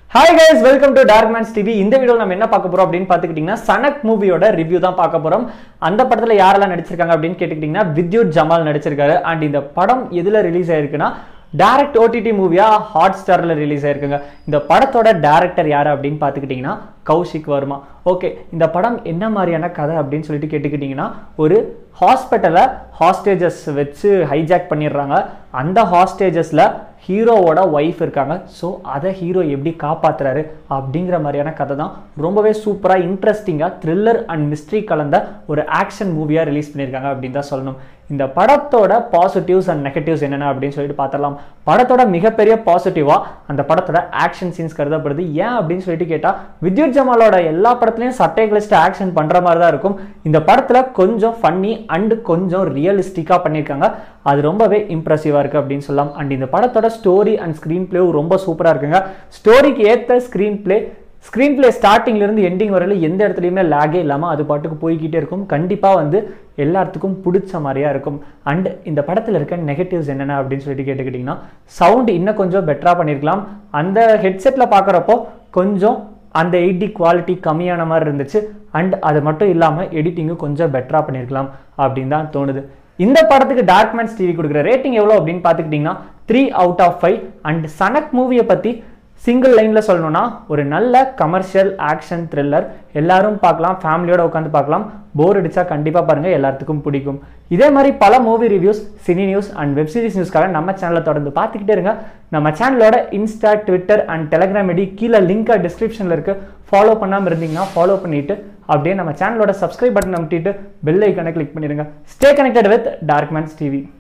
hi guys welcome to Dark Man's TV இந்த வீடியோவில் நம்ம என்ன பார்க்க போறோம் அப்படின்னு பார்த்துக்கிட்டிங்கன்னா சனக் மூவியோட ரிவ்யூ தான் பார்க்க போறோம் அந்த படத்தில் யாரெல்லாம் நடிச்சிருக்காங்க அப்படின்னு கேட்டுக்கிட்டிங்கன்னா வித்யுத் ஜமால் நடிச்சிருக்காரு அண்ட் இந்த படம் எதில் ரிலீஸ் ஆயிருக்குன்னா டைரக்ட் ஓடிடி மூவியா ஹாட் ஸ்டார்ல ரிலீஸ் ஆயிருக்குங்க இந்த படத்தோட டைரக்டர் யாரு அப்படின்னு பார்த்துக்கிட்டிங்கன்னா கௌஷிக் வர்மா ஓகே இந்த படம் என்ன மாதிரியான கதை அப்படின்னு சொல்லிட்டு கேட்டுக்கிட்டிங்கன்னா ஒரு ஹாஸ்பிட்டலை ஹாஸ்டேஜஸ் வச்சு ஹைஜாக் பண்ணிடுறாங்க அந்த ஹாஸ்டேஜஸில் ஹீரோவோட ஒய்ஃப் இருக்காங்க ஸோ அதை ஹீரோ எப்படி காப்பாத்துறாரு அப்படிங்கிற மாதிரியான கதை தான் ரொம்பவே சூப்பராக இன்ட்ரெஸ்டிங்காக த்ரில்லர் அண்ட் மிஸ்ட்ரி கலந்த ஒரு ஆக்ஷன் மூவியாக ரிலீஸ் பண்ணியிருக்காங்க அப்படின்னு தான் சொல்லணும் இந்த படத்தோட பாசிட்டிவ்ஸ் அண்ட் நெகட்டிவ்ஸ் என்னென்ன அப்படின்னு சொல்லிட்டு பார்த்துடலாம் படத்தோட மிகப்பெரிய பாசிட்டிவாக அந்த படத்தோட ஆக்ஷன் சீன்ஸ் கருதப்படுது ஏன் அப்படின்னு சொல்லிட்டு கேட்டால் வித்யுத் ஜமாலோட எல்லா படத்துலையும் சட்டை கிளிஸ்ட் ஆக்ஷன் பண்ணுற மாதிரி தான் இருக்கும் இந்த படத்தில் கொஞ்சம் ஃபன்னி அண்டு கொஞ்சம் ரியலிஸ்டிக்காக பண்ணியிருக்காங்க அது ரொம்பவே இம்ப்ரெசிவாக இருக்குது அப்படின்னு சொல்லலாம் அண்ட் இந்த படத்தோட ஸ்டோரி அண்ட் ஸ்க்ரீன் பிளேவும் ரொம்ப சூப்பராக இருக்குங்க ஸ்டோரிக்கு ஏற்ற ஸ்க்ரீன் பிளே ஸ்க்ரீன் பிளே ஸ்டார்டிங்லேருந்து எண்டிங் வரையில எந்த இடத்துலையுமே லேகே இல்லாமல் அது பாட்டுக்கு போய்கிட்டே இருக்கும் கண்டிப்பாக வந்து எல்லாத்துக்கும் பிடிச்ச மாதிரியா இருக்கும் அண்ட் இந்த படத்தில் இருக்க நெகட்டிவ்ஸ் என்னென்ன அப்படின்னு சொல்லிட்டு கேட்டுக்கிட்டிங்கன்னா சவுண்ட் இன்னும் கொஞ்சம் பெட்டராக பண்ணியிருக்கலாம் அந்த ஹெட்செட்டில் பார்க்குறப்போ கொஞ்சம் அந்த எயிட்டி குவாலிட்டி கம்மியான மாதிரி இருந்துச்சு அண்ட் அது மட்டும் இல்லாமல் எடிட்டிங்கும் கொஞ்சம் பெட்டராக பண்ணியிருக்கலாம் அப்படின்னு தான் தோணுது இந்த படத்துக்கு டார்க்மேன்ஸ் டிவி கொடுக்குற ரேட்டிங் எவ்வளோ அப்படின்னு பார்த்துக்கிட்டிங்கன்னா three out of five and Sanak மூவியை பற்றி சிங்கிள் லைனில் சொல்லணும்னா ஒரு நல்ல கமர்ஷியல் ஆக்ஷன் த்ரில்லர் எல்லாரும் பார்க்கலாம் ஃபேமிலியோட உட்காந்து பார்க்கலாம் போர் அடிச்சா கண்டிப்பாக பாருங்கள் எல்லாத்துக்கும் பிடிக்கும் இதே மாதிரி பல movie reviews cine news and web series நியூஸ்க்காக நம்ம சேனலை தொடர்ந்து பார்த்துக்கிட்டே இருங்க நம்ம சேனலோட Insta Twitter and Telegram ID கீழே லிங்க் டிஸ்கிரிப்ஷனில் இருக்குது ஃபாலோ பண்ணாமல் இருந்தீங்கன்னா ஃபாலோ பண்ணிட்டு அப்படியே நம்ம சேனலோட சப்ஸ்கிரைப் பட்டன் அமுத்திட்டு பெல் ஐக்கனை கிளிக் பண்ணிடுங்க stay connected with Darkman's TV